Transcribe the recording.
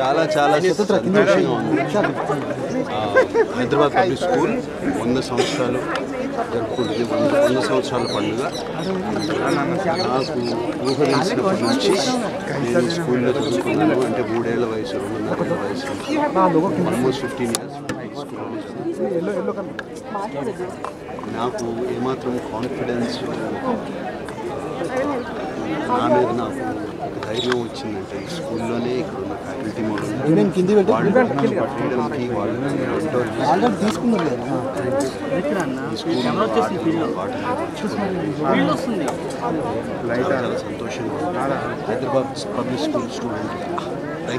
చాలా చాలా సంతోషంగా ఉంది ఆ, హైదరాబాద్ పబ్లిక్ స్కూల్ వంద సంవత్సరాలు జరుపుకుంటుంది వంద వంద సంవత్సరాల పండుగ నాకు ఊహ తెలిసినప్పటి నుంచి నేను స్కూల్లో చదువుకున్నాను అంటే మూడేళ్ల వయసు రెండున్నర వయసు ఆల్మోస్ట్ ఫిఫ్టీన్ ఇయర్స్ స్కూల్లో చదువుకున్నాను. నాకు ఏమాత్రం కాన్ఫిడెన్స్ నా మీద నాకు ఒక ధైర్యం వచ్చిందంటే ఈ స్కూల్లోనే ఇక్కడ ఉన్న ఫ్యాకల్టీ వాళ్ళు వాళ్ళు ఫ్రీడమ్కి వాళ్ళు mentor కి తీసుకున్నారు కదా ఈ స్కూల్లో ఆటలు, పాటలు చాలా చాలా సంతోషంగా ఉంది. Hyderabad public school student